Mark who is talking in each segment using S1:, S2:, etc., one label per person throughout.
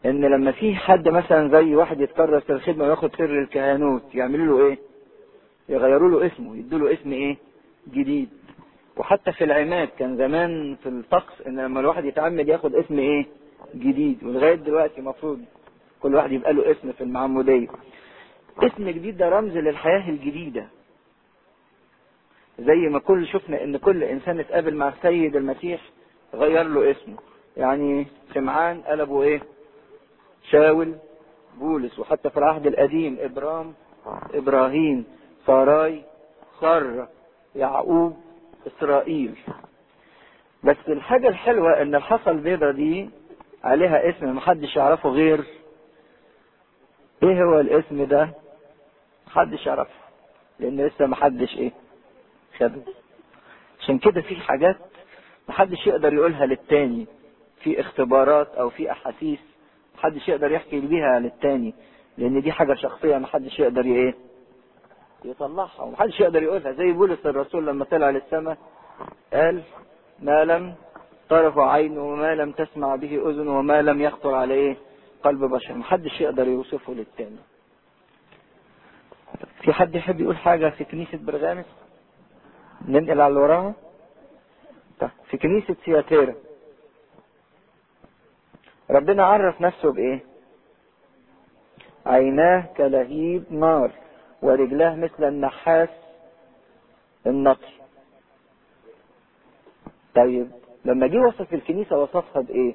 S1: ان لما في حد مثلا زي واحد يتكرس الخدمه وياخد سر الكهنوت يعملوا له ايه يغيروا له اسمه يدوا له اسم ايه جديد وحتى في العماد كان زمان في الطقس ان لما الواحد يتعمد ياخد اسم ايه جديد ولغايه دلوقتي المفروض كل واحد يبقى له اسم في المعموديه اسم جديد ده رمز للحياه الجديده زي ما كل شفنا ان كل انسان اتقابل مع السيد المسيح غير له اسمه يعني سمعان قلبه ايه شاول بولس وحتى في العهد القديم ابرام ابراهيم ساراي سارة يعقوب اسرائيل بس الحاجة الحلوة ان الحصى البيضة دي عليها اسم محدش يعرفه غير ايه هو الاسم ده محدش يعرفه لان لسه محدش ايه خده عشان كده في حاجات محدش يقدر يقولها للتاني في اختبارات او في احاسيس محدش يقدر يحكي بيها للتاني لان دي حاجه شخصيه محدش يقدر ايه يطلعها ومحدش يقدر يقولها زي بولس الرسول لما طلع للسماء قال ما لم طرف عين وما لم تسمع به اذن وما لم يخطر على ايه قلب بشر محدش يقدر يوصفه للتاني في حد يحب يقول حاجه في كنيسه برغامس ننقل على اللي وراها طيب في كنيسه سياتيرا ربنا عرف نفسه بايه عيناه كلهيب نار ورجلاه مثل النحاس النقي طيب لما جه وصف الكنيسة وصفها بايه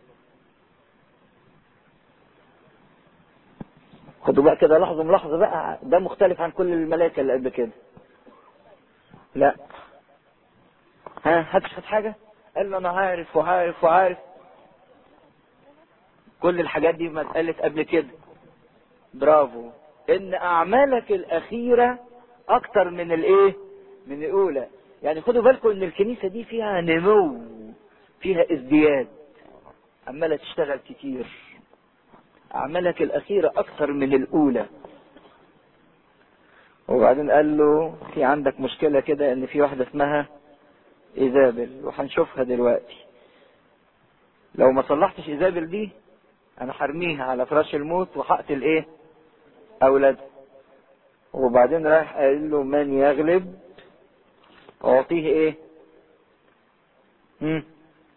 S1: خدوا بقى كده لحظة ملاحظة بقى ده مختلف عن كل الملائكة اللي قبل كده لا ها هتشهد حاجة قال له انا عارف وعارف وعارف كل الحاجات دي ما اتقالت قبل كده برافو ان اعمالك الاخيره اكتر من الايه من الاولى يعني خدوا بالكم ان الكنيسه دي فيها نمو فيها ازدياد عماله تشتغل كتير اعمالك الاخيره اكتر من الاولى وبعدين قال له في عندك مشكله كده ان في واحده اسمها ايزابل وهنشوفها دلوقتي لو ما صلحتش ايزابل دي انا حرميها على فراش الموت وهقتل ايه اولادها وبعدين راح قال له من يغلب اعطيه ايه مم.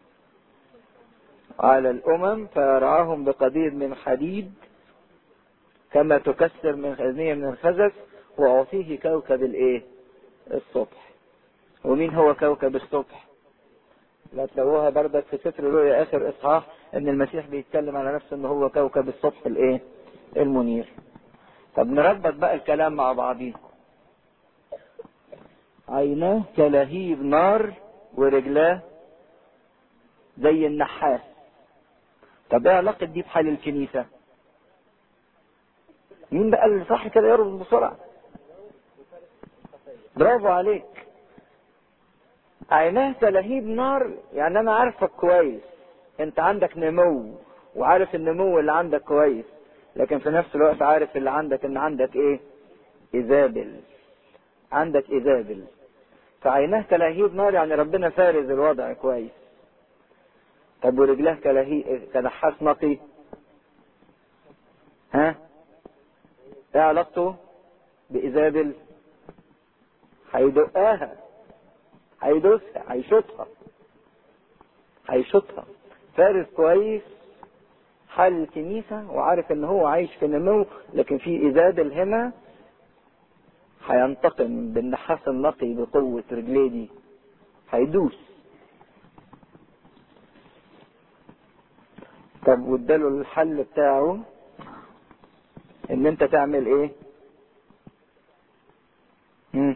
S1: على الامم فيرعاهم بقدير من حديد كما تكسر من خزنية من الخزف واعطيه كوكب الايه الصبح ومين هو كوكب الصبح لا تلاقوها بردك في سفر رؤيا اخر اصحاح ان المسيح بيتكلم على نفسه ان هو كوكب الصبح الايه المنير طب نربط بقى الكلام مع بعضيه عيناه كلهيب نار ورجلاه زي النحاس طب ايه علاقة دي بحال الكنيسة مين بقى اللي صح كده يربط بسرعة برافو عليك عيناه كلهيب نار يعني انا عارفك كويس انت عندك نمو وعارف النمو اللي عندك كويس لكن في نفس الوقت عارف اللي عندك ان عندك ايه ايزابل عندك ايزابل فعيناه كلهيب نار يعني ربنا فارز الوضع كويس طب ورجلاه كلهي كنحاس نقي ها ايه علاقته بايزابل هيدقاها هيدوسها هيشوطها هيشوطها فارس كويس حال الكنيسة وعارف ان هو عايش في نمو لكن في ايزابل هنا هينتقم بالنحاس النقي بقوة رجليه دي هيدوس طب واداله الحل بتاعه ان انت تعمل ايه مم.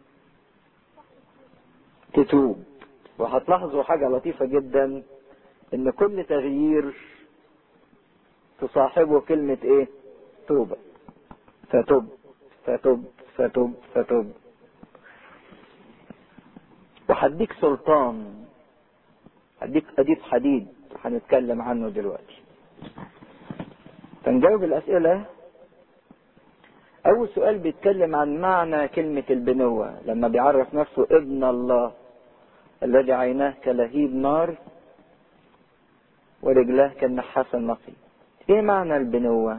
S1: تتوب وهتلاحظوا حاجة لطيفة جدا ان كل تغيير تصاحبه كلمة ايه توبة فتب فتب فتب فتب وهديك سلطان هديك اديب حديد هنتكلم عنه دلوقتي فنجاوب الاسئلة اول سؤال بيتكلم عن معنى كلمة البنوة لما بيعرف نفسه ابن الله الذي عيناه كلهيب نار ورجلاه كالنحاس النقي ايه معنى البنوة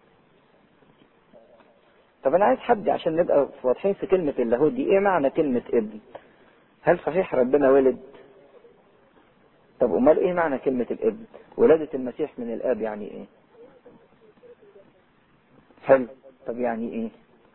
S1: طب انا عايز حد عشان نبقى واضحين في كلمة اللاهوت دي ايه معنى كلمة ابن هل صحيح ربنا ولد طب امال ايه معنى كلمة الابن ولادة المسيح من الاب يعني ايه حلو طب يعني ايه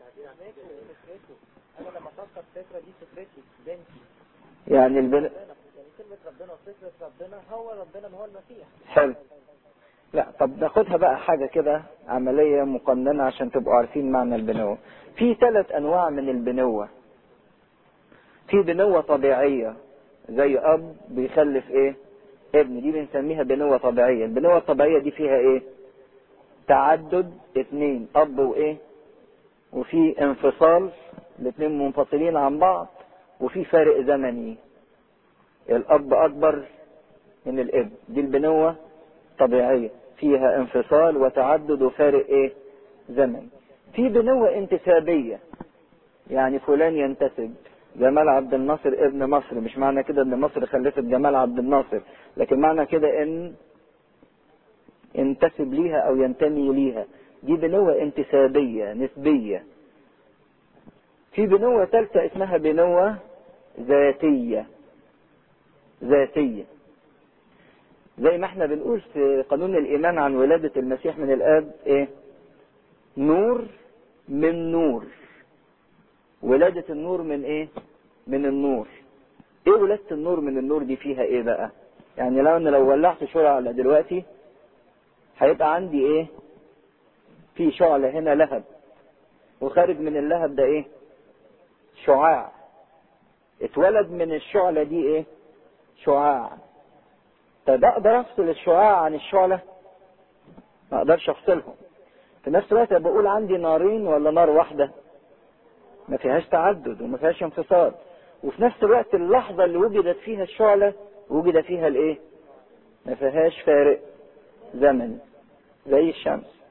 S2: انا لما افكر فكره دي فكرتي بنتي
S1: يعني البن...
S2: يعني كلمه ربنا وفكره ربنا هو ربنا ما هو المسيح
S1: حلو لا طب ناخدها بقى حاجة كده عملية مقننة عشان تبقوا عارفين معنى البنوة في ثلاث انواع من البنوة في بنوة طبيعية زي اب بيخلف ايه ابن دي بنسميها بنوة طبيعية البنوة الطبيعية دي فيها ايه تعدد اتنين اب وايه وفي انفصال الاتنين منفصلين عن بعض وفي فارق زمني الاب اكبر من الابن دي البنوة طبيعية فيها انفصال وتعدد وفارق ايه زمني في بنوة انتسابية يعني فلان ينتسب جمال عبد الناصر ابن مصر مش معنى كده ان مصر خلفت جمال عبد الناصر لكن معنى كده ان ينتسب ليها او ينتمي ليها دي بنوة انتسابية نسبية في بنوة ثالثة اسمها بنوة ذاتية ذاتية زي ما احنا بنقول في قانون الايمان عن ولادة المسيح من الاب ايه نور من نور ولادة النور من ايه من النور ايه ولادة النور من النور دي فيها ايه بقى يعني لو انا لو ولعت شعلة دلوقتي هيبقى عندي ايه في شعلة هنا لهب وخارج من اللهب ده ايه شعاع اتولد من الشعلة دي ايه شعاع طب اقدر افصل الشعاع عن الشعلة ما اقدرش افصلهم في نفس الوقت بقول عندي نارين ولا نار واحدة ما فيهاش تعدد وما فيهاش انفصال وفي نفس الوقت اللحظة اللي وجدت فيها الشعلة وجد فيها الايه ما فيهاش فارق زمن زي الشمس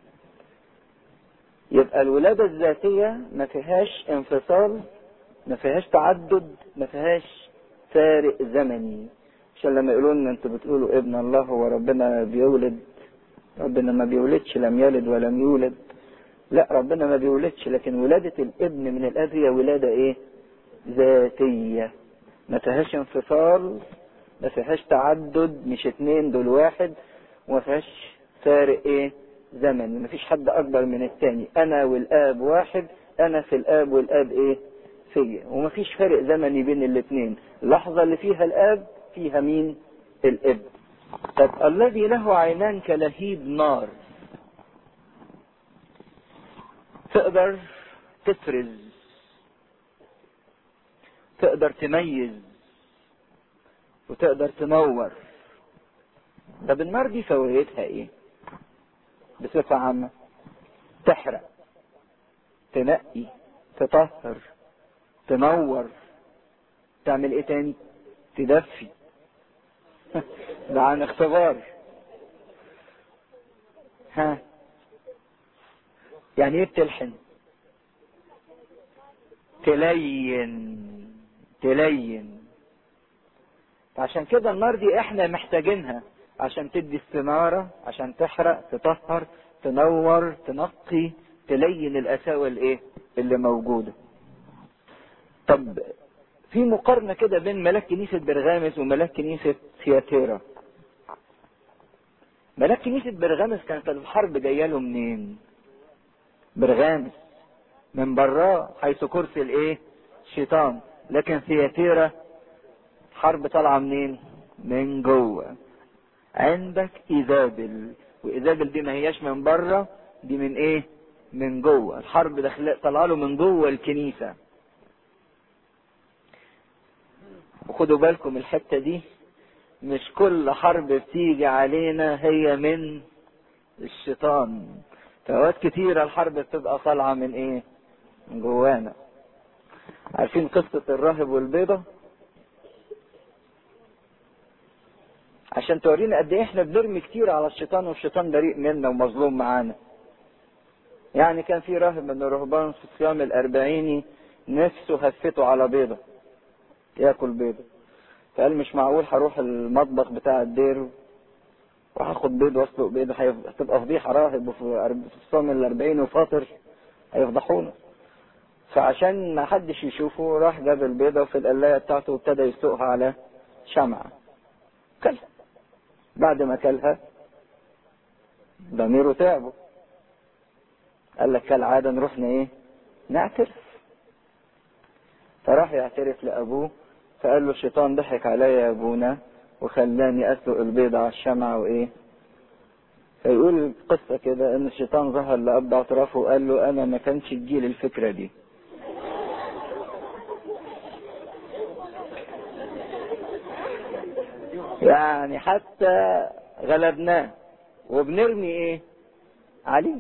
S1: يبقى الولادة الذاتية ما فيهاش انفصال ما فيهاش تعدد ما فيهاش فارق زمني عشان لما يقولوا لنا انتوا بتقولوا ابن الله هو ربنا بيولد ربنا ما بيولدش لم يلد ولم يولد لا ربنا ما بيولدش لكن ولادة الابن من الاب هي ولادة ايه ذاتية ما فيهاش انفصال ما فيهاش تعدد مش اتنين دول واحد وما فيهاش فارق ايه زمني ما فيش حد اكبر من التاني انا والاب واحد انا في الاب والاب ايه فيا وما فيش فارق زمني بين الاتنين اللحظة اللي فيها الاب فيها مين الابن طب الذي له عينان كلهيب نار تقدر تفرز تقدر تميز وتقدر تنور طب النار دي فوائدها ايه بصفة عامة تحرق تنقي تطهر تنور تعمل ايه تاني تدفي ده عن اختبار ها يعني ايه بتلحن تلين تلين عشان كده النار دي احنا محتاجينها عشان تدي استنارة عشان تحرق تطهر تنور تنقي تلين القساوة الايه اللي موجودة طب في مقارنة كده بين ملاك كنيسة برغامز وملاك كنيسة ثياتيرا ملاك كنيسة برغامز كانت الحرب جاية له منين برغامز من براه حيث كرسي الايه الشيطان لكن ثياتيرا حرب طالعة منين من جوه عندك ايزابل وايزابل دي ما هياش من بره دي من ايه من جوه الحرب داخل طالعه له من جوه الكنيسه وخدوا بالكم الحته دي مش كل حرب بتيجي علينا هي من الشيطان فوقت كتيرة الحرب بتبقى طالعة من ايه من جوانا عارفين قصة الراهب والبيضة عشان تورينا قد ايه احنا بنرمي كتير على الشيطان والشيطان بريء منا ومظلوم معانا يعني كان في راهب من الرهبان في الصيام الاربعيني نفسه هفته على بيضة ياكل بيضة فقال مش معقول هروح المطبخ بتاع الدير وهاخد بيض واسلق بيض هيف- هتبقى فضيحه راهب وفي أرب- في الصوم الأربعين وفاطر هيفضحونا فعشان ما حدش يشوفه راح جاب البيضة في القلاية بتاعته وابتدى يسلقها على شمعة كلها بعد ما كلها ضميره تعبه قال لك كالعادة نروح ن- ايه نعترف فراح يعترف لأبوه فقال له الشيطان ضحك عليا يا ابونا وخلاني اسلق البيض على الشمعة وايه فيقول القصة كده ان الشيطان ظهر لأب اعترافه وقال له انا ما كانش تجيلي الفكرة دي يعني حتى غلبناه وبنرمي ايه عليه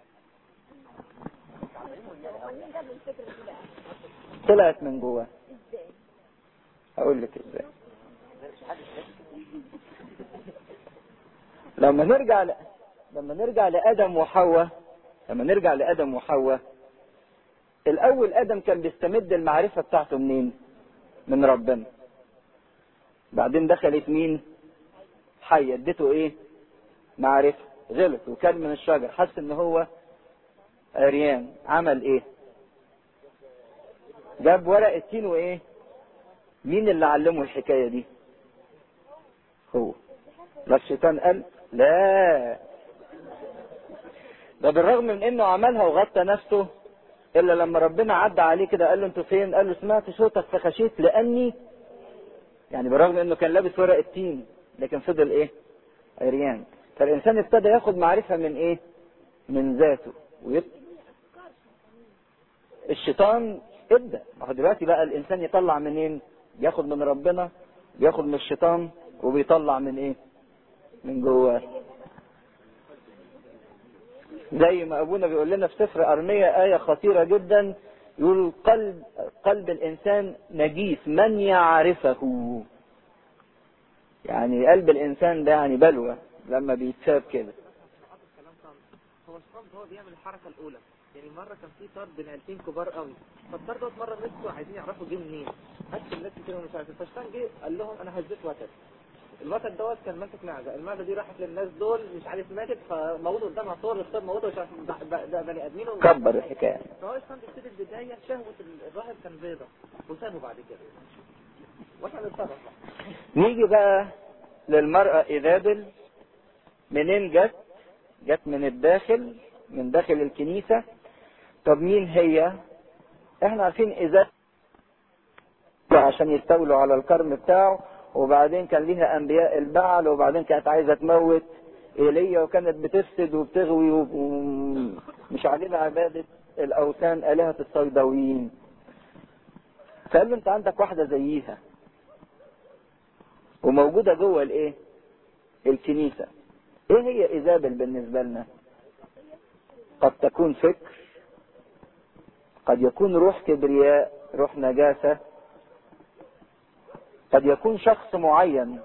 S1: طلعت من جواه هقول لك ازاي لما نرجع ل... لما نرجع لادم وحواء لما نرجع لادم وحواء الاول ادم كان بيستمد المعرفه بتاعته منين من ربنا بعدين دخلت مين حية اديته ايه معرفة غلط وكل من الشجر حس ان هو عريان عمل ايه جاب ورق التين وايه مين اللي علمه الحكاية دي هو لا الشيطان قال لا ده بالرغم من انه عملها وغطى نفسه الا لما ربنا عدى عليه كده قال له انتوا فين قال له سمعت صوتك فخشيت لاني يعني بالرغم انه كان لابس ورق التين لكن فضل ايه عريان فالانسان ابتدى ياخد معرفه من ايه من ذاته ويب... الشيطان ابدا ما هو دلوقتي بقى الانسان يطلع منين ياخد من ربنا بياخد من الشيطان وبيطلع من ايه من جواه زي ما ابونا بيقول لنا في سفر ارميا ايه خطيره جدا يقول قلب قلب الانسان نجيس من يعرفه يعني قلب الانسان ده يعني بلوى لما بيتساب كده
S2: هو الشيطان هو بيعمل الحركه الاولى يعني مره كان في طرد بين عيلتين كبار قوي فالطرد دوت مره مسكوا عايزين يعرفوا جه منين قتل الناس كتير ومش عارف فالشيطان جه قال لهم انا هزيت وتد الوتد دوت كان ماسك معزه المعزه دي راحت للناس دول مش عارف ماتت فموتوا قدامها صور الصور موتوا مش عارف ده- ده ده بني ادمين ومش عارف
S1: كبر الحكايه
S2: فهو الشيطان بيبتدي البدايه شهوه الراهب كان بيضه وسابه بعد كده واحنا نتصرف بقى
S1: نيجي بقى للمرأة إيزابل منين جت؟ جت من الداخل من داخل الكنيسة طب مين هي؟ احنا عارفين إيزابل عشان يستولوا على الكرم بتاعه وبعدين كان ليها أنبياء البعل وبعدين كانت عايزة تموت إيليا وكانت بتفسد وبتغوي ومش علينا عبادة الأوثان آلهة الصيدويين فقال له أنت عندك واحدة زيها وموجودة جوه الايه الكنيسة ايه هي ايزابل بالنسبة لنا قد تكون فكر قد يكون روح كبرياء روح نجاسة قد يكون شخص معين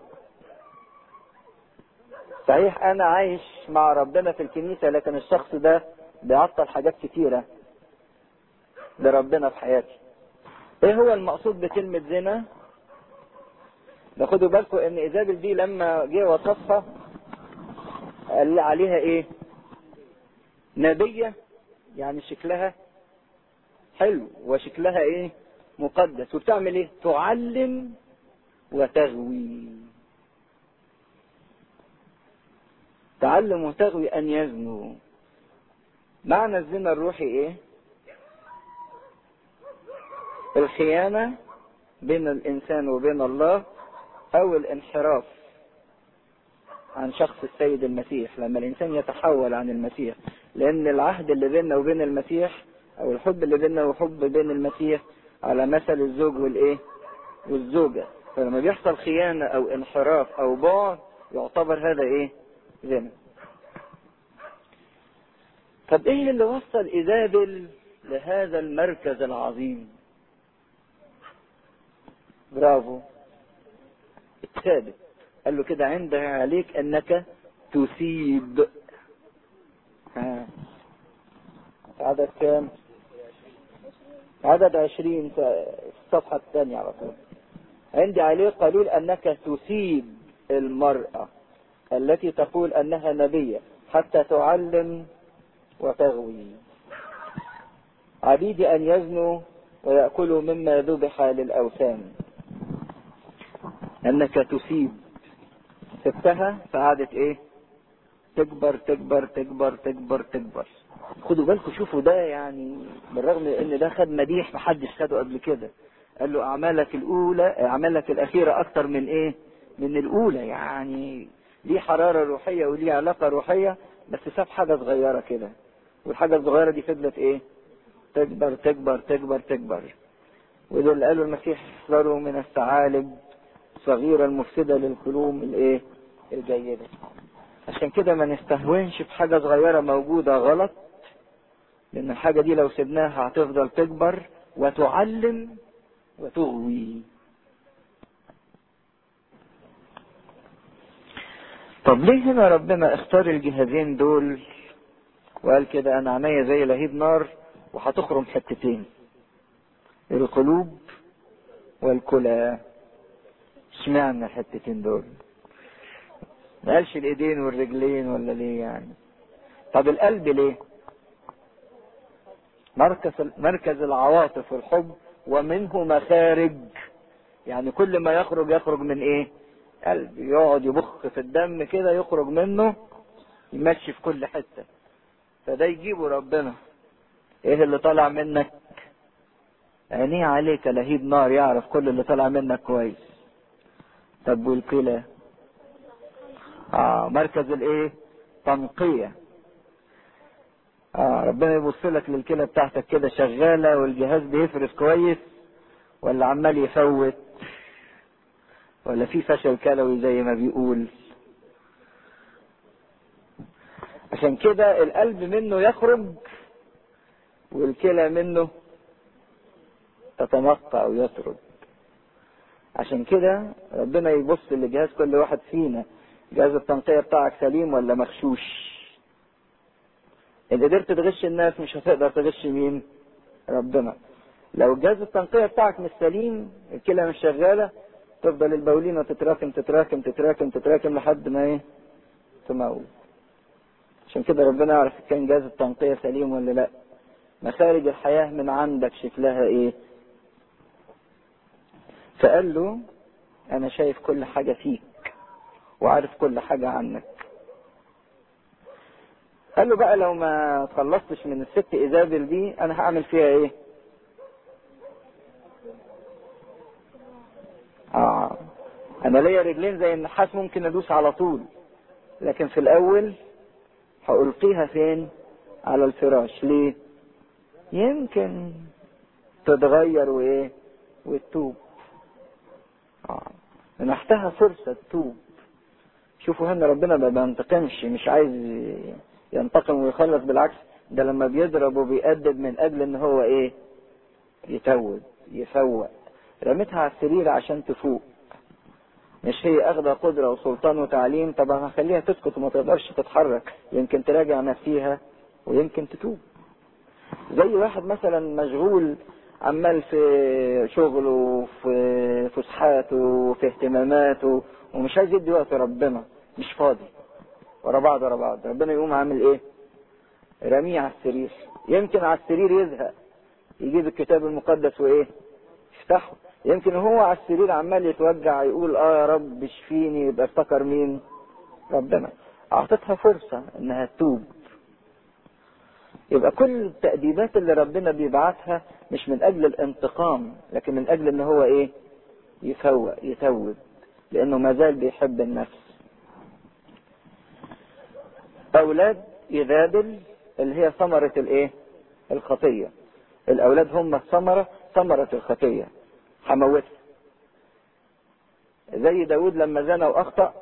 S1: صحيح انا عايش مع ربنا في الكنيسة لكن الشخص ده بيعطل حاجات كتيرة لربنا في حياتي ايه هو المقصود بكلمة زنا ده خدوا بالكم ان ايزابل دي لما جه وصفها قال عليها ايه نبية يعني شكلها حلو وشكلها ايه مقدس وبتعمل ايه تعلم وتغوي تعلم وتغوي ان يزنوا معنى الزنا الروحي ايه الخيانة بين الانسان وبين الله او الانحراف عن شخص السيد المسيح لما الانسان يتحول عن المسيح لان العهد اللي بيننا وبين المسيح او الحب اللي بيننا وحب بين المسيح على مثل الزوج والايه والزوجة فلما بيحصل خيانة او انحراف او بعد يعتبر هذا ايه زنا طب ايه اللي وصل ايزابل لهذا المركز العظيم برافو ثابت قال له كده عند عليك انك تسيب ها عدد كام عدد عشرين في الصفحة الثانية على طول عندي عليه قليل انك تسيب المرأة التي تقول أنها نبية حتى تعلم وتغوي عبيدي أن يزنوا ويأكلوا مما ذبح للأوثان أنك تسيب سبتها فقعدت إيه تكبر تكبر تكبر تكبر تكبر خدوا بالكم شوفوا ده يعني بالرغم ان ده خد مديح محدش خده قبل كده قال له اعمالك الاولى اعمالك الاخيره اكتر من ايه من الاولى يعني ليه حراره روحيه وليه علاقه روحيه بس ساب حاجه صغيره كده والحاجه الصغيره دي فضلت ايه تكبر تكبر تكبر تكبر وده اللي قاله المسيح احذروا من الثعالب صغيرة المفسدة للقلوب الايه الجيدة عشان كده ما نستهونش بحاجة صغيرة موجودة غلط لان الحاجة دي لو سبناها هتفضل تكبر وتعلم وتغوي طب ليه هنا ربنا اختار الجهازين دول وقال كده انا عينيا زي لهيب نار وهتخرم حتتين القلوب والكلى اشمعنى الحتتين دول ما قالش الايدين والرجلين ولا ليه يعني طب القلب ليه مركز مركز العواطف والحب ومنه مخارج يعني كل ما يخرج يخرج من ايه قلب يقعد يبخ في الدم كده يخرج منه يمشي في كل حته فده يجيبه ربنا ايه اللي طالع منك عينيه عليك لهيب نار يعرف كل اللي طالع منك كويس طب والكلى اه مركز الايه تنقية اه ربنا يبص لك للكلى بتاعتك كده شغالة والجهاز بيفرز كويس ولا عمال يفوت ولا في فشل كلوي زي ما بيقول عشان كده القلب منه يخرج والكلى منه تتنقى او يطرد عشان كده ربنا يبص لجهاز كل واحد فينا جهاز التنقية بتاعك سليم ولا مغشوش إذا قدرت تغش الناس مش هتقدر تغش مين ربنا لو جهاز التنقية بتاعك مش سليم الكلى مش شغالة تفضل البولينة تتراكم تتراكم تتراكم تتراكم لحد ما ايه تموت عشان كده ربنا يعرف كان جهاز التنقية سليم ولا لا مخارج الحياة من عندك شكلها ايه فقال له انا شايف كل حاجة فيك وعارف كل حاجة عنك قال له بقى لو ما تخلصتش من الست ايزابل دي انا هعمل فيها ايه اه انا ليا رجلين زي النحاس ممكن ادوس على طول لكن في الاول هألقيها فين على الفراش ليه يمكن تتغير وايه وتتوب اه منحتها فرصة تتوب شوفوا هنا ربنا ما بينتقمش مش عايز ينتقم ويخلص بالعكس ده لما بيضرب وبيأدب من اجل ان هو ايه يتوب يفوق رميتها على السرير عشان تفوق مش هي اخذة قدرة وسلطان وتعليم طب هخليها تسكت وما تقدرش تتحرك يمكن تراجع نفسيها ويمكن تتوب زي واحد مثلا مشغول عمال في شغله في فسحاته في اهتماماته ومش عايز يدي وقت ربنا مش فاضي ورا بعض ورا بعض ربنا يقوم عامل ايه رميه على السرير يمكن على السرير يزهق يجيب الكتاب المقدس وايه يفتحه يمكن هو على السرير عمال يتوجع يقول اه يا رب اشفيني يبقى افتكر مين ربنا اعطتها فرصة انها تتوب يبقى كل التأديبات اللي ربنا بيبعتها مش من اجل الانتقام لكن من اجل ان هو ايه يفوق يتوب لانه ما زال بيحب النفس اولاد يذابل اللي هي ثمرة الايه الخطية الاولاد هم الثمرة ثمرة الخطية هموتها زي داود لما زنى واخطأ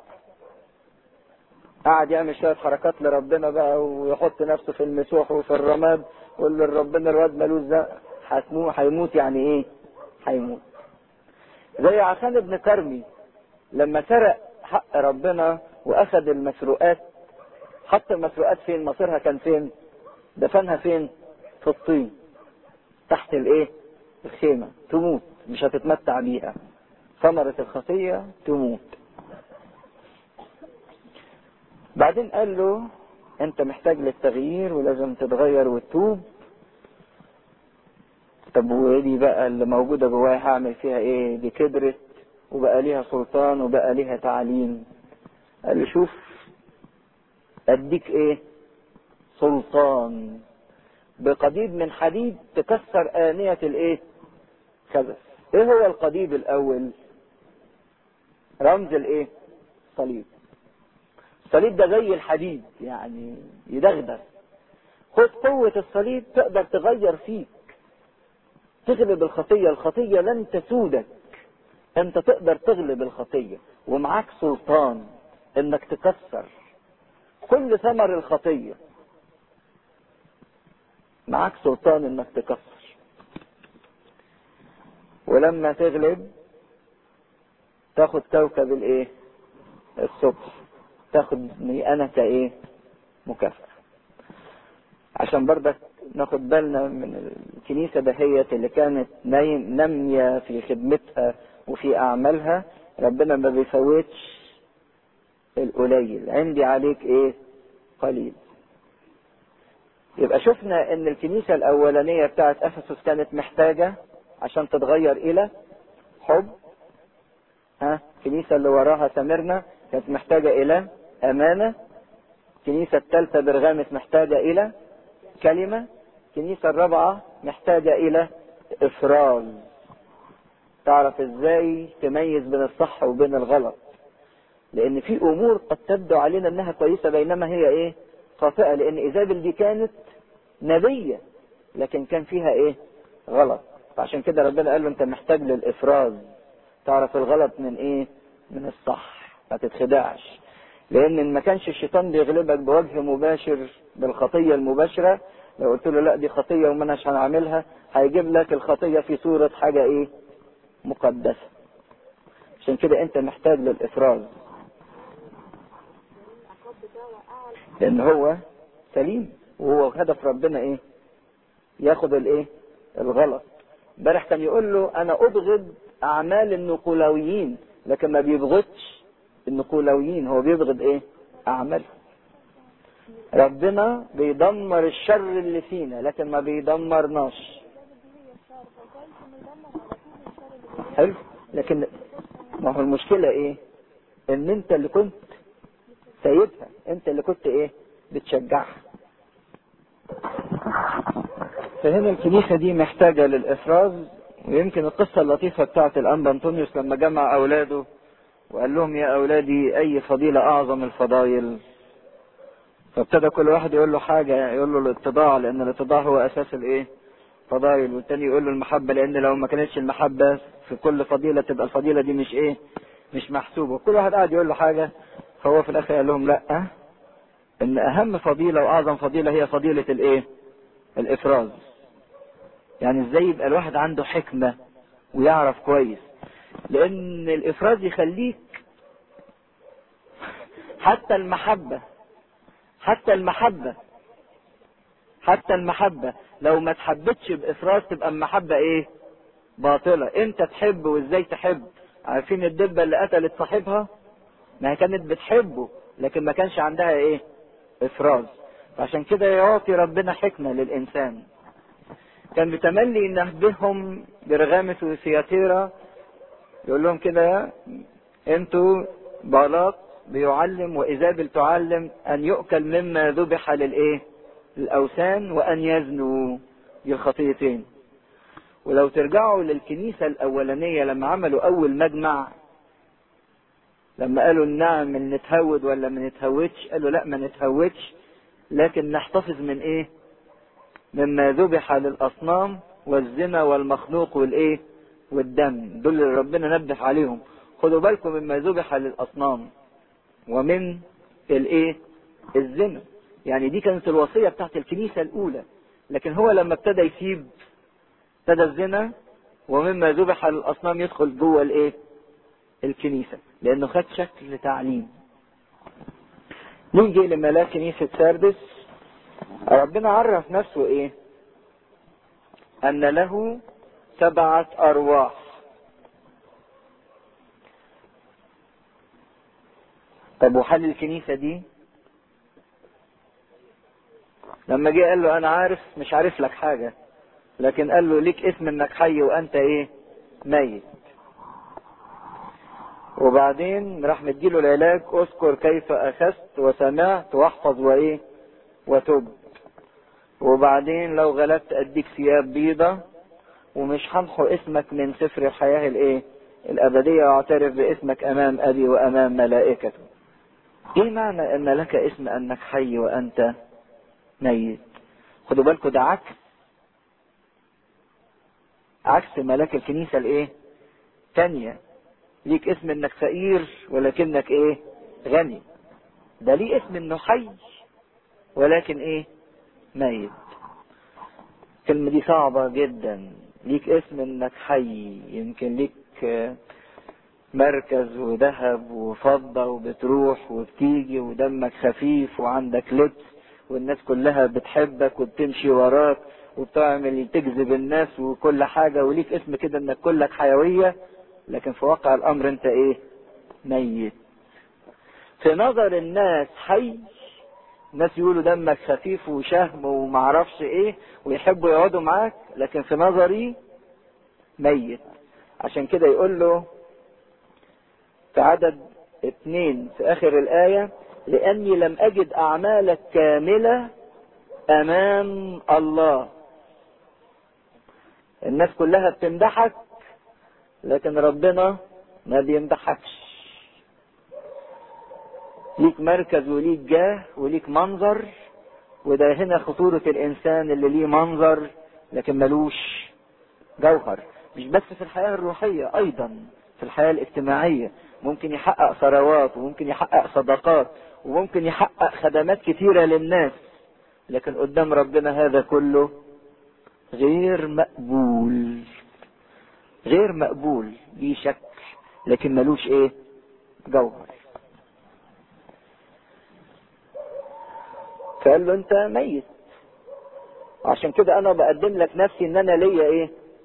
S1: قعد يعمل شوية حركات لربنا بقى ويحط نفسه في المسوح وفي الرماد ويقول لربنا الواد ملوش ده هيموت يعني ايه هيموت زي عشان ابن كرمي لما سرق حق ربنا واخذ المسروقات حط المسروقات فين مصيرها كان فين دفنها فين في الطين تحت الايه الخيمة تموت مش هتتمتع بيها ثمرة الخطية تموت بعدين قال له انت محتاج للتغيير ولازم تتغير وتتوب طب ودي بقى اللي موجودة جوايا هعمل فيها ايه دي كبرت وبقى ليها سلطان وبقى ليها تعليم قال له شوف اديك ايه سلطان بقضيب من حديد تكسر آنية الايه خبث ايه هو القضيب الاول رمز الايه صليب الصليب ده زي الحديد يعني يدغدغ خد قوة الصليب تقدر تغير فيك تغلب الخطية الخطية لن تسودك انت تقدر تغلب الخطية ومعاك سلطان انك تكسر كل ثمر الخطية معاك سلطان انك تكسر ولما تغلب تاخد كوكب الايه الصبح تاخد ميئنة ايه مكافأة عشان برضك ناخد بالنا من الكنيسة دهيت اللي كانت نامية في خدمتها وفي أعمالها ربنا ما بيفوتش القليل عندي عليك ايه قليل يبقى شفنا ان الكنيسة الاولانية بتاعت افسس كانت محتاجة عشان تتغير الى حب ها الكنيسة اللي وراها سمرنا كانت محتاجة الى امانة الكنيسة الثالثة برغامس محتاجة الى كلمة الكنيسة الرابعة محتاجة الى افراز تعرف ازاي تميز بين الصح وبين الغلط لان في امور قد تبدو علينا انها كويسة بينما هي ايه خاطئة لان ايزابل دي كانت نبية لكن كان فيها ايه غلط فعشان كده ربنا قال له انت محتاج للافراز تعرف الغلط من ايه من الصح ما تتخدعش لان ما كانش الشيطان بيغلبك بوجه مباشر بالخطية المباشرة لو قلت له لا دي خطية وما مش هنعملها هيجيب لك الخطية في صورة حاجة ايه مقدسة عشان كده انت محتاج للافراز لان هو سليم وهو هدف ربنا ايه ياخد الايه الغلط امبارح كان يقول له انا ابغض اعمال النقولويين لكن ما بيبغضش النقولويين هو بيبغض ايه اعمال ربنا بيدمر الشر اللي فينا لكن ما بيدمرناش حلو لكن ما هو المشكلة ايه ان انت اللي كنت سيدها انت اللي كنت ايه بتشجعها فهنا الكنيسة دي محتاجة للإفراز ويمكن القصة اللطيفة بتاعت الأنبا أنطونيوس لما جمع أولاده وقال لهم يا أولادي أي فضيلة أعظم الفضائل فابتدى كل واحد يقول له حاجة يقول له الاتضاع لأن الاتضاع هو أساس الإيه؟ فضائل والتاني يقول له المحبة لأن لو ما كانتش المحبة في كل فضيلة تبقى الفضيلة دي مش إيه؟ مش محسوبة كل واحد قاعد يقول له حاجة فهو في الآخر قال لهم لأ إن أهم فضيلة وأعظم فضيلة هي فضيلة الإيه؟ الإفراز يعني ازاي يبقى الواحد عنده حكمة ويعرف كويس لان الافراز يخليك حتى المحبة حتى المحبة حتى المحبة لو ما تحبتش بافراز تبقى المحبة ايه باطلة انت تحب وازاي تحب عارفين الدبة اللي قتلت صاحبها ما هي كانت بتحبه لكن ما كانش عندها ايه افراز عشان كده يعطي ربنا حكمة للانسان كان بتملي ينبههم برغامس وسياتيرا يقول لهم كده انتوا بالاط بيعلم وايزابل تعلم ان يؤكل مما ذبح للايه الاوثان وان يزنوا دي الخطيتين ولو ترجعوا للكنيسة الاولانية لما عملوا اول مجمع لما قالوا نعمل نتهود ولا ما نتهودش قالوا لا ما نتهودش لكن نحتفظ من ايه مما ذبح للاصنام والزنا والمخلوق والايه والدم دول اللي ربنا نبه عليهم خدوا بالكم مما ذبح للاصنام ومن الايه الزنا يعني دي كانت الوصيه بتاعت الكنيسه الاولى لكن هو لما ابتدى يسيب ابتدى الزنا ومما ذبح للاصنام يدخل جوه الايه الكنيسه لانه خد شكل تعليم نيجي لملاك كنيسه ساردس ربنا عرف نفسه ايه ان له سبعة ارواح طب وحل الكنيسة دي لما جه قال له انا عارف مش عارف لك حاجة لكن قال له ليك اسم انك حي وانت ايه ميت وبعدين راح مديله العلاج اذكر كيف اخذت وسمعت واحفظ وايه وتب وبعدين لو غلبت اديك ثياب بيضة ومش همحو اسمك من سفر الحياة الايه الابدية واعترف باسمك امام ابي وامام ملائكته ايه معنى ان لك اسم انك حي وانت ميت خدوا بالكم ده عكس عكس ملاك الكنيسة الايه تانية ليك اسم انك فقير ولكنك ايه غني ده ليه اسم انه حي ولكن ايه ميت الكلمة دي صعبة جدا ليك اسم انك حي يمكن ليك مركز وذهب وفضة وبتروح وبتيجي ودمك خفيف وعندك لبس والناس كلها بتحبك وبتمشي وراك وبتعمل تجذب الناس وكل حاجة وليك اسم كده انك كلك حيوية لكن في واقع الامر انت ايه ميت في نظر الناس حي الناس يقولوا دمك خفيف وشهم ومعرفش ايه ويحبوا يقعدوا معاك لكن في نظري ميت عشان كده يقول له في عدد اتنين في اخر الاية لاني لم اجد اعمالك كاملة امام الله الناس كلها بتمدحك لكن ربنا ما بيمدحكش ليك مركز وليك جاه وليك منظر وده هنا خطورة الإنسان اللي ليه منظر لكن ملوش جوهر مش بس في الحياة الروحية أيضا في الحياة الاجتماعية ممكن يحقق ثروات وممكن يحقق صداقات وممكن يحقق خدمات كتيرة للناس لكن قدام ربنا هذا كله غير مقبول غير مقبول ليه شكل لكن ملوش ايه جوهر فقال له انت ميت عشان كده انا بقدم لك نفسي ان انا ليا ايه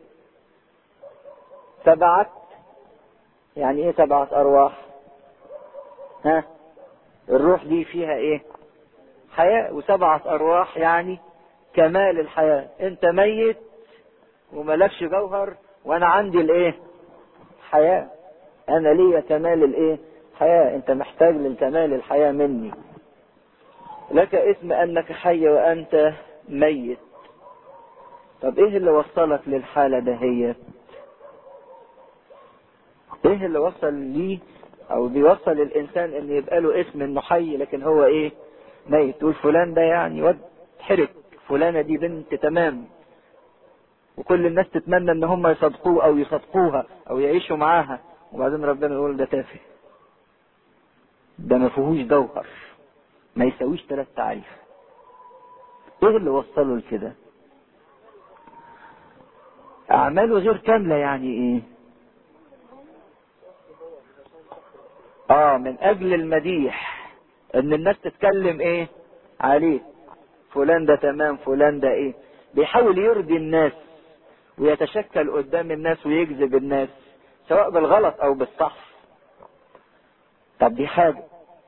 S1: سبعة يعني ايه سبعة ارواح ها الروح دي فيها ايه حياة وسبعة ارواح يعني كمال الحياة انت ميت وملكش جوهر وانا عندي الايه حياة انا ليا كمال الايه حياة انت محتاج للكمال الحياة مني لك اسم انك حي وانت ميت طب ايه اللي وصلك للحالة دهيت ايه اللي وصل ليه او بيوصل الانسان ان يبقى له اسم انه حي لكن هو ايه ميت تقول فلان ده يعني واد حرك فلانة دي بنت تمام وكل الناس تتمنى ان هم يصدقوه او يصدقوها او يعيشوا معاها وبعدين ربنا يقول ده تافه ده ما فيهوش جوهر ما يساويش ثلاث تعريف ايه اللي وصله لكده اعماله غير كاملة يعني ايه اه من اجل المديح ان الناس تتكلم ايه عليه فلان ده تمام فلان ده ايه بيحاول يرضي الناس ويتشكل قدام الناس ويجذب الناس سواء بالغلط او بالصح طب دي حاجة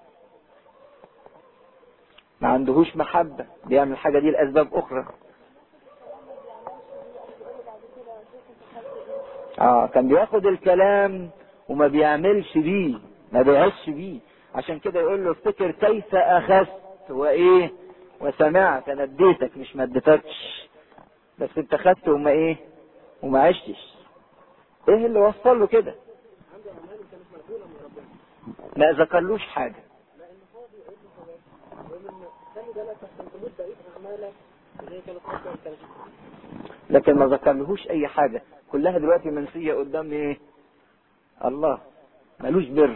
S1: ما عندهوش محبة بيعمل الحاجة دي لأسباب أخرى اه كان بياخد الكلام وما بيعملش بيه ما بيعيش بيه عشان كده يقول له افتكر كيف اخذت وايه وسمعت انا اديتك مش ما اديتكش بس انت خدت وما ايه وما عشتش ايه اللي وصل له كده ما ذكرلوش حاجة لكن ما ذكرلهوش اي حاجة كلها دلوقتي منسية قدام ايه الله ملوش بر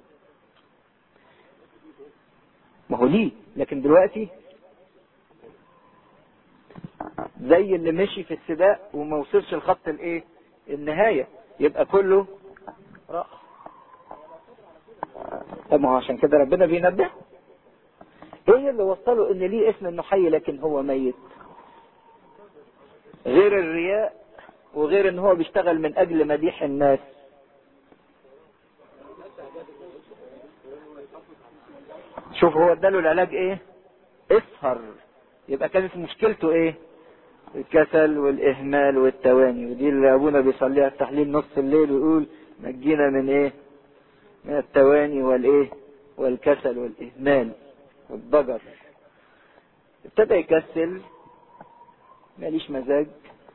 S1: ما هو ليه لكن دلوقتي زي اللي مشي في السباق وما وصلش الخط الايه النهاية يبقى كله راح طب ما هو عشان كده ربنا بينبه ايه اللي وصله ان ليه اسم انه حي لكن هو ميت غير الرياء وغير ان هو بيشتغل من اجل مديح الناس شوف هو اداله العلاج ايه اسهر يبقى كانت مشكلته ايه الكسل والاهمال والتواني ودي اللي ابونا بيصليها في تحليل نص الليل ويقول نجينا من ايه من التواني والايه والكسل والاهمال والضجر ابتدى يكسل ماليش مزاج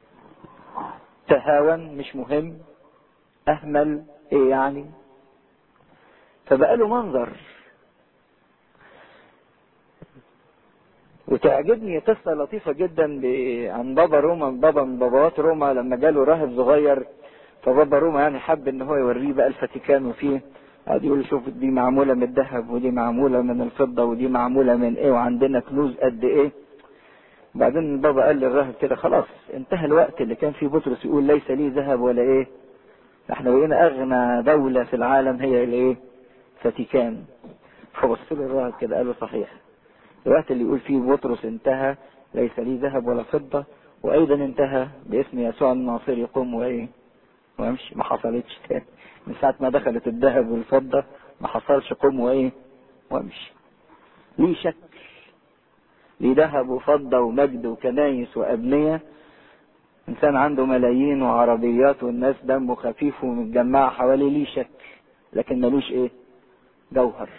S1: تهاون مش مهم اهمل ايه يعني فبقى له منظر وتعجبني قصة لطيفة جدا ب- عن بابا روما بابا من باباوات روما لما جاله راهب صغير فبابا روما يعني حب ان هو يوريه بقى الفاتيكان وفيه قعد يقول شوف دي معمولة من الذهب ودي معمولة من الفضة ودي معمولة من ايه وعندنا كنوز قد ايه بعدين بابا قال للراهب كده خلاص انتهى الوقت اللي كان فيه بطرس يقول ليس لي ذهب ولا ايه احنا بقينا اغنى دولة في العالم هي الايه فاتيكان فبص له الراهب كده قال له صحيح الوقت اللي يقول فيه بطرس انتهى ليس لي ذهب ولا فضة وايضا انتهى باسم يسوع الناصري قم وايه وامشي ما حصلتش تاني من ساعة ما دخلت الذهب والفضة ما حصلش قم وايه وامشي ليه شك ليه ذهب وفضة ومجد وكنايس وأبنية إنسان عنده ملايين وعربيات والناس دمه خفيف ومتجمعة حواليه ليه شك لكن ملوش إيه جوهر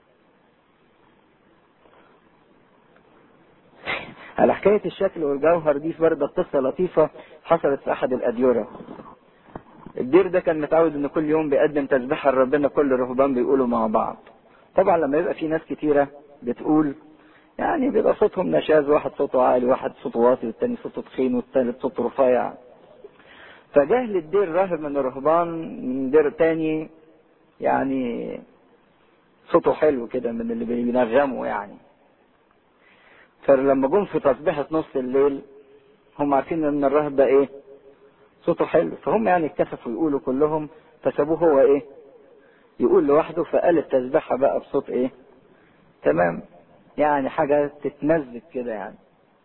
S1: على حكاية الشكل والجوهر دي برضه قصة لطيفة حصلت في أحد الأديرة الدير ده كان متعود إن كل يوم بيقدم تسبيحة لربنا كل الرهبان بيقولوا مع بعض طبعا لما يبقى في ناس كتيرة بتقول يعني بيبقى صوتهم نشاز واحد صوته عالي واحد صوته واطي والتاني صوته تخين والتالت صوته رفيع فجاه للدير راهب من الرهبان من دير تاني يعني صوته حلو كده من اللي بينغموا يعني فلما جم في تسبيحة نص الليل هم عارفين ان الراهب ده ايه صوته حلو فهم يعني اتكسفوا يقولوا كلهم فسابوه هو ايه يقول لوحده فقال التسبيحة بقى بصوت ايه تمام يعني حاجة تتمزج كده يعني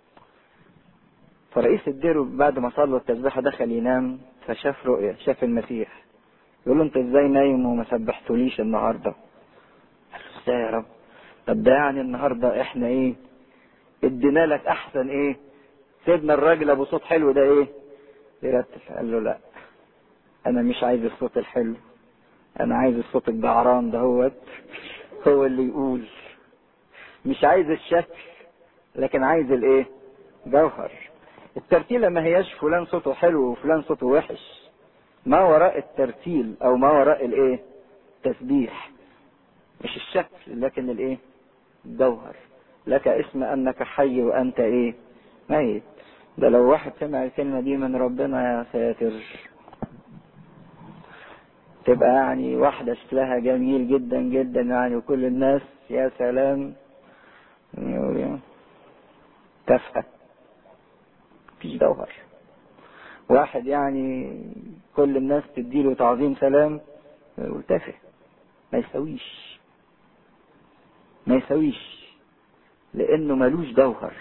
S1: فرئيس الدير بعد ما صلوا التسبيحة دخل ينام فشاف رؤية شاف المسيح يقول له انت ازاي نايم وما سبحتوليش النهاردة قال له ازاي يا رب طب ده يعني النهاردة احنا ايه ادينا لك احسن ايه سيبنا الراجل ابو صوت حلو ده ايه يرتل قال له لا انا مش عايز الصوت الحلو انا عايز الصوت الجعران دهوت هو اللي يقول مش عايز الشكل لكن عايز الايه جوهر الترتيلة ما هياش فلان صوته حلو وفلان صوته وحش ما وراء الترتيل او ما وراء الايه تسبيح مش الشكل لكن الايه الجوهر لك اسم انك حي وانت ايه ميت ده لو واحد سمع الكلمة دي من ربنا يا ساتر تبقى يعني واحدة شكلها جميل جدا جدا يعني وكل الناس يا سلام تافهة مفيش جوهر واحد يعني كل الناس تديله تعظيم سلام يقول تافه ما يسويش ما يسويش لانه ملوش جوهر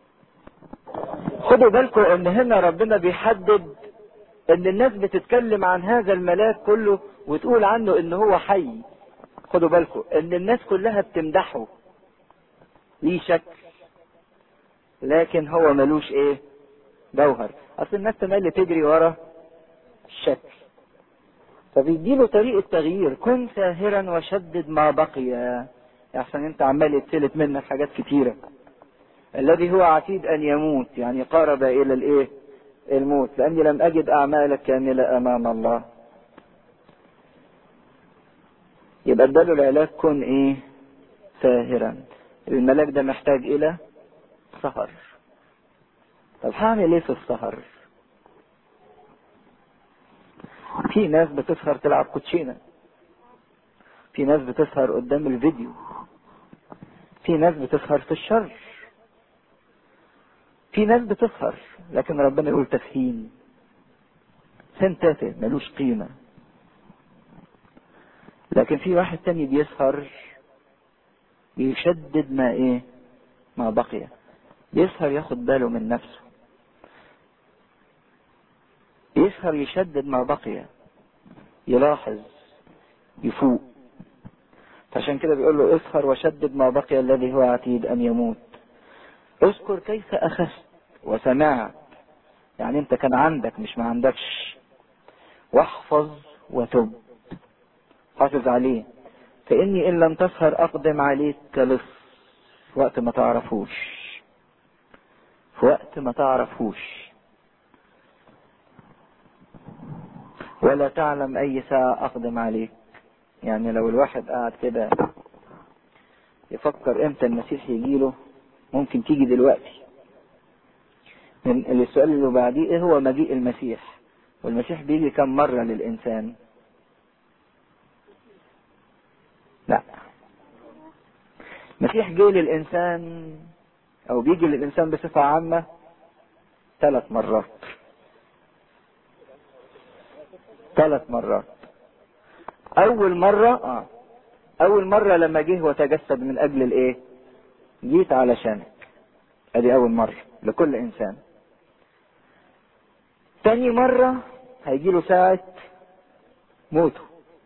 S1: خدوا بالكم ان هنا ربنا بيحدد ان الناس بتتكلم عن هذا الملاك كله وتقول عنه ان هو حي خدوا بالكم ان الناس كلها بتمدحه ليه شكل لكن هو ملوش ايه جوهر اصل الناس تملي تجري ورا الشكل فبيديله طريقة تغيير كن ساهرا وشدد ما بقي عشان انت عمال يتسلت منك حاجات كتيرة الذي هو عتيد ان يموت يعني قارب الى الايه الموت لاني لم اجد اعمالك كاملة امام الله يبقى اداله العلاج كن ايه ساهرا الملاك ده محتاج الى سهر طب هعمل ايه في السهر في ناس بتسهر تلعب كوتشينه في ناس بتسهر قدام الفيديو في ناس بتسهر في الشر في ناس بتسهر لكن ربنا يقول تفهيم سنتاتي ملوش قيمة لكن في واحد تاني بيسهر بيشدد ما ايه ما بقي بيسهر ياخد باله من نفسه يسهر يشدد ما بقي يلاحظ يفوق فعشان كده بيقول له اسهر وشدد ما بقي الذي هو عتيد ان يموت اذكر كيف اخذت وسمعت يعني انت كان عندك مش ما عندكش واحفظ وتب حافظ عليه فاني ان لم تسهر اقدم عليك كلص في وقت ما تعرفوش في وقت ما تعرفوش ولا تعلم اي ساعة اقدم عليك يعني لو الواحد قاعد كده يفكر امتى المسيح يجيله ممكن تيجي دلوقتي من السؤال اللي بعديه ايه هو مجيء المسيح والمسيح بيجي كم مرة للإنسان لا المسيح جه للإنسان أو بيجي للإنسان بصفة عامة ثلاث مرات ثلاث مرات أول مرة آه أول مرة لما جه وتجسد من أجل الإيه؟ جيت علشانك أدي أول مرة لكل إنسان تاني مرة هيجي له ساعة موته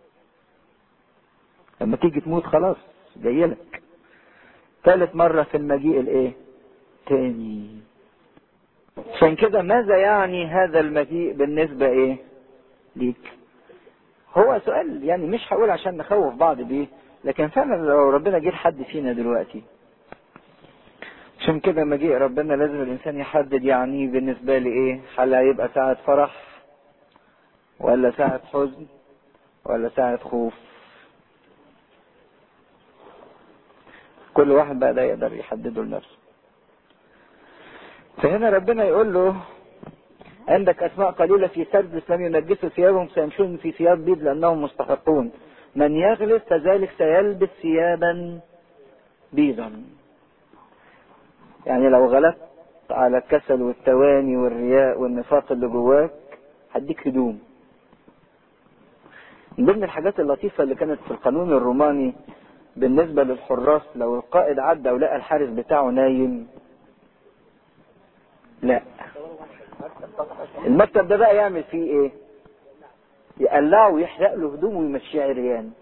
S1: لما تيجي تموت خلاص جايلك ثالث مرة في المجيء الايه تاني عشان كده ماذا يعني هذا المجيء بالنسبة ايه ليك هو سؤال يعني مش هقول عشان نخوف بعض بيه لكن فعلا لو ربنا جه لحد فينا دلوقتي عشان كده مجيء ربنا لازم الانسان يحدد يعني بالنسبة لي ايه هل هيبقى ساعة فرح ولا ساعة حزن ولا ساعة خوف كل واحد بقى ده يقدر يحدده لنفسه فهنا ربنا يقول له عندك اسماء قليلة في سردس لم ينجسوا ثيابهم سيمشون في ثياب بيض لانهم مستحقون من يغلب فذلك سيلبس ثيابا بيضا يعني لو غلبت على الكسل والتواني والرياء والنفاق اللي جواك هديك هدوم من ضمن الحاجات اللطيفة اللي كانت في القانون الروماني بالنسبة للحراس لو القائد عدى ولقى الحارس بتاعه نايم لا المكتب ده بقى يعمل فيه ايه يقلعه ويحرق له هدومه ويمشيه عريان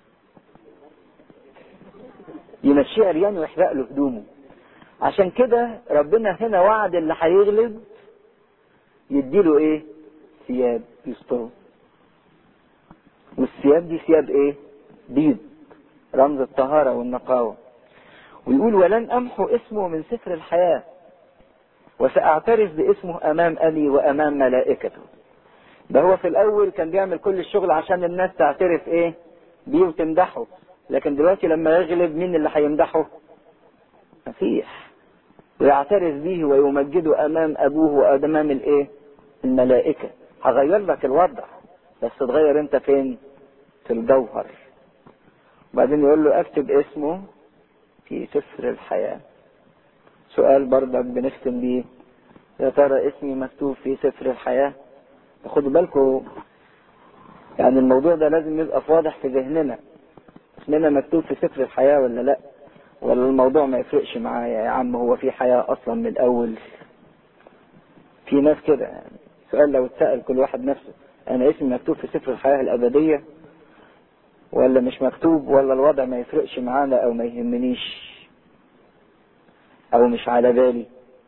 S1: يمشيه عريان ويحرق له هدومه عشان كده ربنا هنا وعد اللي هيغلب يديله ايه ثياب يستره والثياب دي ثياب ايه بيض رمز الطهارة والنقاوة ويقول ولن امحو اسمه من سفر الحياة وساعترف باسمه امام ابي وامام ملائكته ده هو في الاول كان بيعمل كل الشغل عشان الناس تعترف ايه بيه وتمدحه لكن دلوقتي لما يغلب مين اللي هيمدحه مسيح ويعترف به ويمجده امام ابوه وامام الايه الملائكه هغير لك الوضع بس تغير انت فين في الجوهر وبعدين يقول له اكتب اسمه في سفر الحياه سؤال برضك بنختم بيه يا ترى اسمي مكتوب في سفر الحياه خدوا بالكم يعني الموضوع ده لازم يبقى واضح في ذهننا اسمنا مكتوب في سفر الحياه ولا لا ولا الموضوع ما يفرقش معايا يا عم هو في حياة أصلا من الأول في ناس كده يعني سؤال لو اتسأل كل واحد نفسه أنا اسمي مكتوب في سفر الحياة الأبدية ولا مش مكتوب ولا الوضع ما يفرقش معانا أو ما يهمنيش أو مش على بالي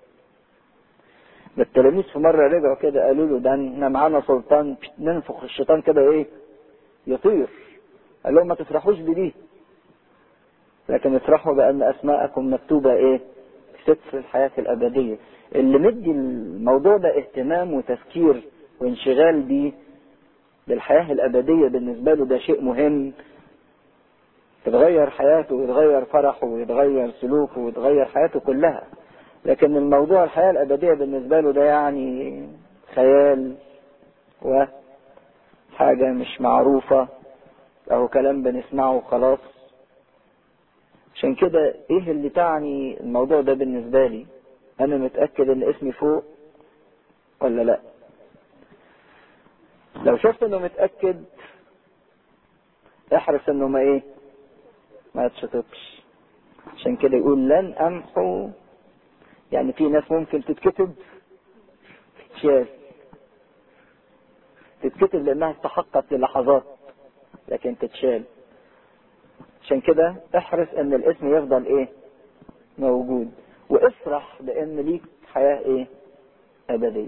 S1: ده التلاميذ في مرة رجعوا كده قالوا له ده احنا معانا سلطان ننفخ الشيطان كده ايه يطير قال لهم ما تفرحوش بدي لكن افرحوا بأن أسماءكم مكتوبة إيه؟ في سفر الحياة الأبدية. اللي مدي الموضوع ده اهتمام وتفكير وانشغال بيه بالحياة الأبدية بالنسبة له ده شيء مهم. تتغير حياته ويتغير فرحه ويتغير سلوكه ويتغير حياته كلها. لكن الموضوع الحياة الأبدية بالنسبة له ده يعني خيال وحاجة مش معروفة أو كلام بنسمعه وخلاص عشان كده ايه اللي تعني الموضوع ده بالنسبة لي انا متأكد ان اسمي فوق ولا لا لو شفت انه متأكد احرص انه ما ايه ما تشطبش عشان كده يقول لن امحو يعني في ناس ممكن تتكتب تتشال تتكتب لانها استحقت للحظات لكن تتشال عشان كده احرص ان الاسم يفضل ايه موجود وافرح لان ليك حياة ايه ابدية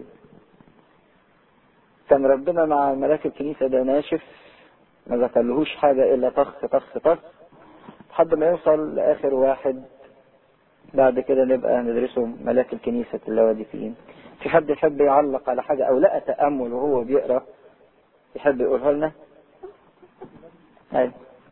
S1: كان ربنا مع ملاك الكنيسة ده ناشف ما ذكرلهوش حاجة الا طخ طخ طخ لحد ما يوصل لاخر واحد بعد كده نبقى ندرسه ملاك الكنيسة اللاوديكيين في حد يحب يعلق على حاجة او لقى تأمل وهو بيقرأ يحب يقولها لنا ايوه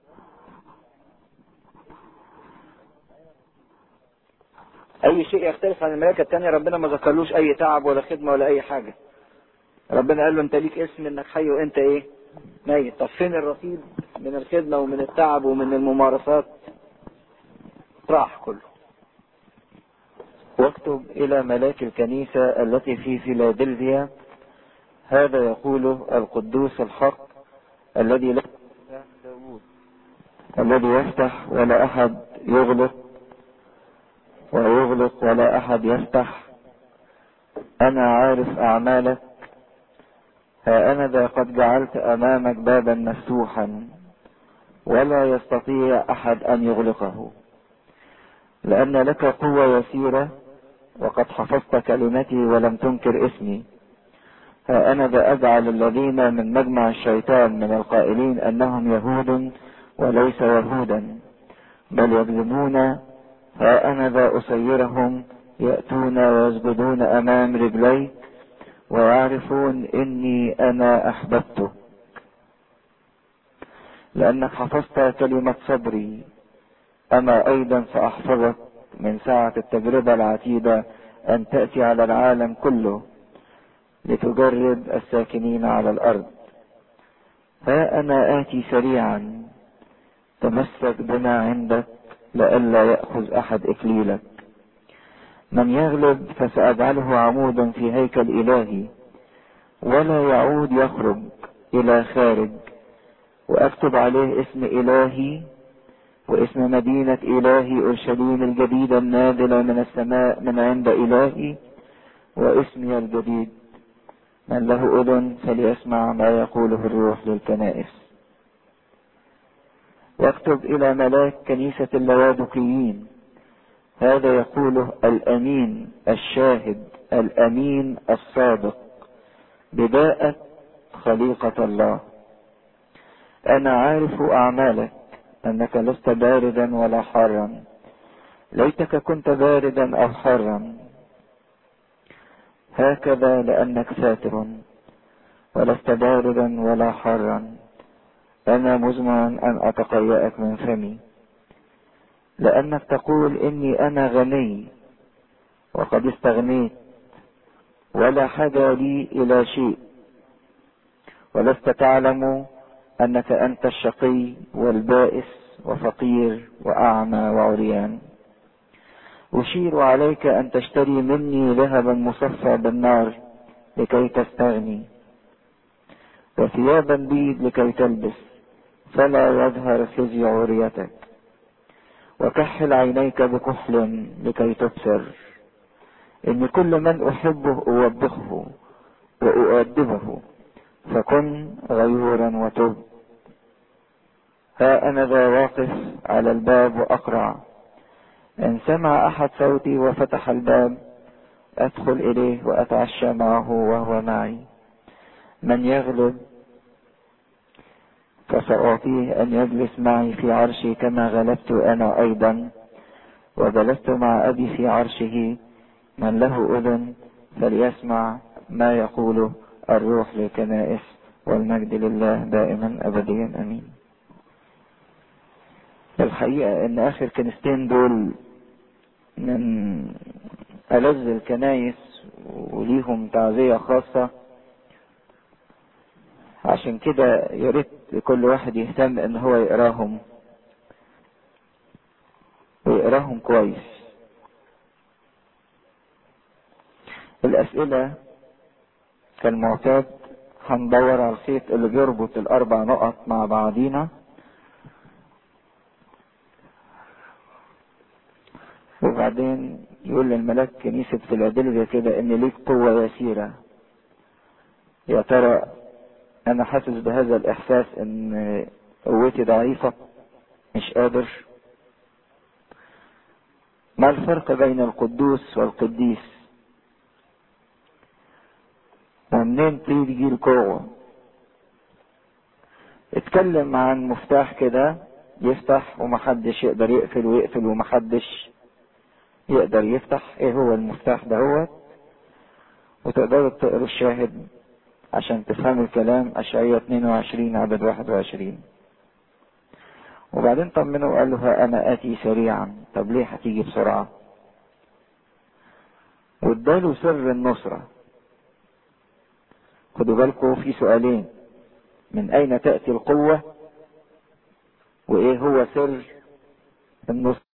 S1: اي شيء يختلف عن الملائكة التانية ربنا ما ذكرلوش اي تعب ولا خدمة ولا اي حاجة ربنا قال له انت ليك اسم انك حي وانت ايه ميت طب فين الرصيد من الخدمة ومن التعب ومن الممارسات راح كله واكتب الى ملاك الكنيسة التي في فيلادلفيا هذا يقوله القدوس الحق الذي لا داود الذي يفتح ولا احد يغلق ويغلق ولا احد يفتح انا عارف اعمالك ها انا ذا قد جعلت امامك بابا مفتوحا ولا يستطيع احد ان يغلقه لان لك قوة يسيرة وقد حفظت كلمتي ولم تنكر اسمي ها انا ذا اجعل الذين من مجمع الشيطان من القائلين انهم يهود وليس يهودا بل يكذبون ها انا ذا اسيرهم ياتون ويسجدون امام رجليك ويعرفون اني انا احببتك لانك حفظت كلمة صبري انا ايضا ساحفظك من ساعة التجربة العتيدة ان تأتي على العالم كله لتجرب الساكنين على الارض ها انا اتي سريعا تمسك بما عندك لئلا يأخذ احد اكليلك من يغلب فسأجعله عمودا في هيكل إلهي ولا يعود يخرج إلى خارج وأكتب عليه اسم إلهي واسم مدينة إلهي أورشليم الجديدة النازلة من السماء من عند إلهي واسمي الجديد من له أذن فليسمع ما يقوله الروح للكنائس واكتب إلى ملاك كنيسة اللوادقيين هذا يقوله الامين الشاهد الامين الصادق بداءة خليقة الله انا عارف اعمالك انك لست باردا ولا حارا ليتك كنت باردا او حارا هكذا لانك ساتر ولست باردا ولا حارا انا مزمع ان اتقيأك من فمي لأنك تقول إني أنا غني وقد استغنيت ولا حاجة لي إلى شيء ولست تعلم أنك أنت الشقي والبائس وفقير وأعمى وعريان أشير عليك أن تشتري مني ذهبا مصفى بالنار لكي تستغني وثيابا بيض لكي تلبس فلا يظهر خزي عريتك وكحل عينيك بكحل لكي تبصر ان كل من احبه اوبخه واؤدبه فكن غيورا وتب ها انا ذا واقف على الباب واقرع ان سمع احد صوتي وفتح الباب ادخل اليه واتعشى معه وهو معي من يغلب فسأعطيه أن يجلس معي في عرشي كما غلبت أنا أيضا وجلست مع أبي في عرشه من له أذن فليسمع ما يقوله الروح للكنائس والمجد لله دائما أبديا أمين الحقيقة أن آخر كنيستين دول من ألذ الكنايس وليهم تعزية خاصة عشان كده يا ريت كل واحد يهتم ان هو يقراهم ويقراهم كويس الاسئلة كالمعتاد هندور على الخيط اللي بيربط الاربع نقط مع بعضينا وبعدين يقول للملاك كنيسة فيلادلفيا كده ان ليك قوة يسيرة يا ترى انا حاسس بهذا الاحساس ان قوتي ضعيفة مش قادر ما الفرق بين القدوس والقديس ومنين تيجي القوة اتكلم عن مفتاح كده يفتح ومحدش يقدر يقفل ويقفل ومحدش يقدر يفتح ايه هو المفتاح ده هو وتقدروا تقروا الشاهد عشان تفهموا الكلام اشعياء 22 عدد 21 وبعدين طمنه وقال له ها انا اتي سريعا طب ليه هتيجي بسرعة واداله سر النصرة خدوا بالكم في سؤالين من اين تأتي القوة وايه هو سر النصرة